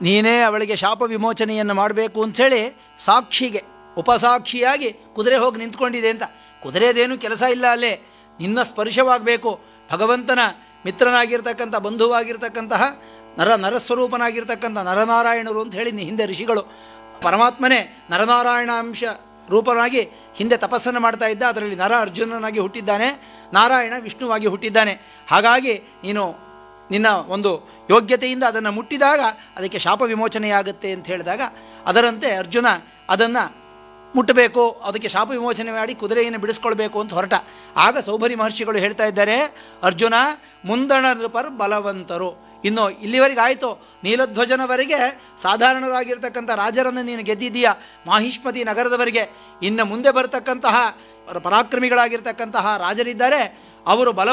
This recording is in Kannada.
ನೀನೇ ಅವಳಿಗೆ ಶಾಪ ವಿಮೋಚನೆಯನ್ನು ಮಾಡಬೇಕು ಅಂಥೇಳಿ ಸಾಕ್ಷಿಗೆ ಉಪಸಾಕ್ಷಿಯಾಗಿ ಕುದುರೆ ಹೋಗಿ ನಿಂತ್ಕೊಂಡಿದೆ ಅಂತ ಕುದುರೆದೇನು ಕೆಲಸ ಇಲ್ಲ ಅಲ್ಲೇ ನಿನ್ನ ಸ್ಪರ್ಶವಾಗಬೇಕು ಭಗವಂತನ ಮಿತ್ರನಾಗಿರ್ತಕ್ಕಂಥ ಬಂಧುವಾಗಿರ್ತಕ್ಕಂತಹ ನರ ನರಸ್ವರೂಪನಾಗಿರ್ತಕ್ಕಂಥ ನರನಾರಾಯಣರು ಅಂತ ಹೇಳಿ ಹಿಂದೆ ಋಷಿಗಳು ಪರಮಾತ್ಮನೇ ನರನಾರಾಯಣ ಅಂಶ ರೂಪನಾಗಿ ಹಿಂದೆ ತಪಸ್ಸನ್ನು ಮಾಡ್ತಾ ಇದ್ದ ಅದರಲ್ಲಿ ನರ ಅರ್ಜುನನಾಗಿ ಹುಟ್ಟಿದ್ದಾನೆ ನಾರಾಯಣ ವಿಷ್ಣುವಾಗಿ ಹುಟ್ಟಿದ್ದಾನೆ ಹಾಗಾಗಿ ನೀನು ನಿನ್ನ ಒಂದು ಯೋಗ್ಯತೆಯಿಂದ ಅದನ್ನು ಮುಟ್ಟಿದಾಗ ಅದಕ್ಕೆ ಶಾಪ ವಿಮೋಚನೆಯಾಗುತ್ತೆ ಅಂತ ಹೇಳಿದಾಗ ಅದರಂತೆ ಅರ್ಜುನ ಅದನ್ನು ಮುಟ್ಟಬೇಕು ಅದಕ್ಕೆ ಶಾಪ ವಿಮೋಚನೆ ಮಾಡಿ ಕುದುರೆಯನ್ನು ಬಿಡಿಸ್ಕೊಳ್ಬೇಕು ಅಂತ ಹೊರಟ ಆಗ ಸೌಭರಿ ಮಹರ್ಷಿಗಳು ಹೇಳ್ತಾ ಇದ್ದಾರೆ ಅರ್ಜುನ ಮುಂದಣ ನೃಪರ್ ಬಲವಂತರು ಇನ್ನು ಇಲ್ಲಿವರೆಗೆ ಆಯಿತು ನೀಲಧ್ವಜನವರೆಗೆ ಸಾಧಾರಣರಾಗಿರ್ತಕ್ಕಂಥ ರಾಜರನ್ನು ನೀನು ಗೆದ್ದಿದ್ದೀಯ ಮಾಹಿಷ್ಮತಿ ನಗರದವರೆಗೆ ಇನ್ನು ಮುಂದೆ ಬರತಕ್ಕಂತಹ ಪರಾಕ್ರಮಿಗಳಾಗಿರ್ತಕ್ಕಂತಹ ರಾಜರಿದ್ದಾರೆ ಅವರು ಬಲ